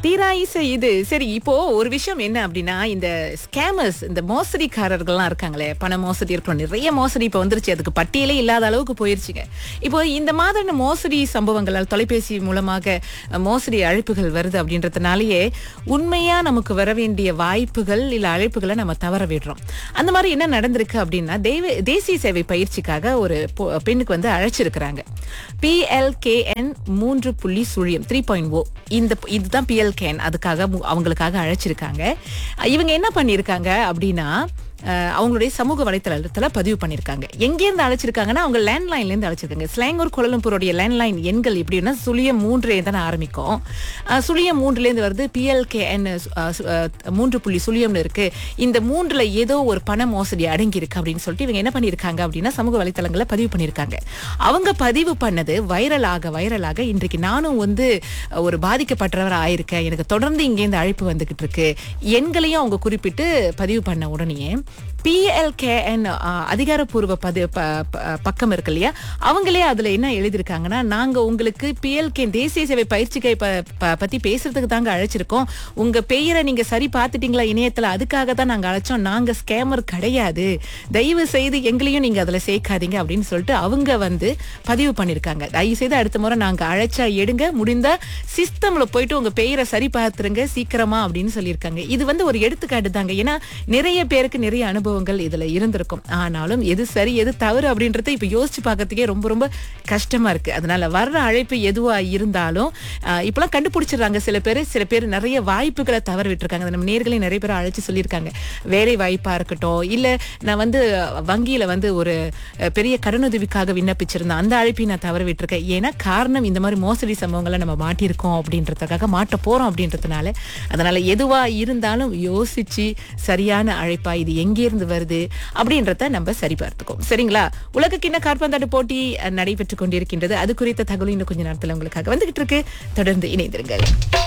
தீராயிசை இது சரி இப்போ ஒரு விஷயம் என்ன அப்படின்னா இந்த ஸ்கேமர்ஸ் இந்த மோசடிக்காரர்கள்லாம் இருக்காங்களே பண மோசடி இருக்கிறோம் நிறைய மோசடி இப்போ வந்துருச்சு அதுக்கு பட்டியலே இல்லாத அளவுக்கு போயிருச்சுங்க இப்போ இந்த மாதிரியான மோசடி சம்பவங்களால் தொலைபேசி மூலமாக அஹ், மோசடி அழைப்புகள் வருது அப்படின்றதுனாலயே உண்மையா நமக்கு வர வேண்டிய வாய்ப்புகள் இல்ல அழைப்புகளை நம்ம தவற விடுறோம் அந்த மாதிரி என்ன நடந்திருக்கு அப்படின்னா தேவ தேசிய சேவை பயிற்சிக்காக ஒரு பொ- பெண்ணுக்கு வந்து அழைச்சிருக்கிறாங்க பிஎல்கேஎன் மூன்று புள்ளி சுழியம் த்ரீ பாயிண்ட் ஓ இந்த இதுதான் பிஎல்கேஎன் அதுக்காக மு- அவங்களுக்காக அழைச்சிருக்காங்க இவங்க என்ன பண்ணியிருக்காங்க அப்படின்னா அஹ், அவங்களுடைய சமூக வலைத்தளத்துல பதிவு பண்ணியிருக்காங்க எங்கேருந்து அழைச்சிருக்காங்கன்னா அவங்க லேண்ட்லைன்ல இருந்து அழைச்சிருக்காங்க ஸ்லாங்கூர் கோலம்பூருடைய லேண்ட்லைன் எண்கள் எப்படின்னா சுழியம் மூன்று தானே ஆரம்பிக்கும் அஹ், சுழியம் மூன்றுல இருந்து வருது பிஎல்கேஎன் மூன்று புள்ளி சுழியம்னு இருக்கு இந்த மூன்றுல ஏதோ ஒரு பண மோசடி அடங்கி இருக்கு அப்படின்னு சொல்லிட்டு இவங்க என்ன பண்ணியிருக்காங்க அப்படின்னா சமூக வலைத்தளங்களை பதிவு பண்ணியிருக்காங்க அவங்க பதிவு பண்ணது வைரலாக வைரலாக இன்றைக்கு நானும் வந்து ஒரு பாதிக்கப்பட்டவர் ஆயிருக்கேன் எனக்கு தொடர்ந்து இங்கேருந்து அழைப்பு வந்துகிட்டு இருக்கு எண்களையும் அவங்க குறிப்பிட்டு பதிவு பண்ண உடனே பிஎல்கேஎன் அதிகாரப்பூர்வ பதி ப- ப- பக்கம் இருக்கு இல்லையா அவங்களே அதுல என்ன எழுதியிருக்காங்கன்னா நாங்க உங்களுக்கு பிஎல்கே தேசிய சேவை பயிற்சிக்கை ப- ப- பத்தி பேசுறதுக்கு தாங்க அழைச்சிருக்கோம் உங்க பெயரை நீங்க சரி பார்த்துட்டீங்களா இணையத்துல அதுக்காக தான் நாங்க அழைச்சோம் நாங்க ஸ்கேமர் கிடையாது தயவு செய்து எங்களையும் நீங்க அதுல சேர்க்காதீங்க அப்படின்னு சொல்லிட்டு அவங்க வந்து பதிவு பண்ணிருக்காங்க தயவு செய்து அடுத்த முறை நாங்க அழைச்சா எடுங்க முடிந்தா சிஸ்டம்ல போயிட்டு உங்க பெயரை சரி பார்த்துருங்க சீக்கிரமா அப்படின்னு சொல்லியிருக்காங்க இது வந்து ஒரு எடுத்துக்காட்டு தாங்க ஏன்னா நிறைய பேருக்கு நிறைய அனுபவங்கள் இதுல இருந்திருக்கும் ஆனாலும் எது சரி எது தவறு அப்படின்றத இப்ப யோசிச்சு பார்க்கறதுக்கே ரொம்ப ரொம்ப கஷ்டமா இருக்கு அதனால வர்ற அழைப்பு எதுவா இருந்தாலும் ஆஹ், இப்பெல்லாம் கண்டுபிடிச்சிடுறாங்க சில பேர் சில பேர் நிறைய வாய்ப்புகளை தவற விட்டுருக்காங்க அது நம்ம நேர்களை நிறைய பேர் அழைச்சு சொல்லியிருக்காங்க வேலை வாய்ப்பா இருக்கட்டும் இல்ல நான் வந்து வங்கியில வந்து ஒரு அஹ், பெரிய கடனுதவிக்காக விண்ணப்பிச்சிருந்தேன் அந்த அழைப்பை நான் தவற விட்டுருக்கேன் ஏன்னா காரணம் இந்த மாதிரி மோசடி சம்பவங்களை நம்ம மாட்டியிருக்கோம் அப்படின்றதுக்காக மாட்ட போறோம் அப்படின்றதுனால அதனால எதுவா இருந்தாலும் யோசிச்சு சரியான அழைப்பா இது எங்கேருந்து வருது அப்படின்றத நம்ம சரி பார்த்துக்கோம் சரிங்களா உலக கிண்ண காற்பந்தாட்ட போட்டி அஹ், நடைபெற்றுக் கொண்டிருக்கின்றது அது குறித்த தகவல் இன்னும் கொஞ்ச நேரத்துல உங்களுக்காக வந்துகிட்டு இருக்கு தொடர்ந்து இணைந்திருங்கள்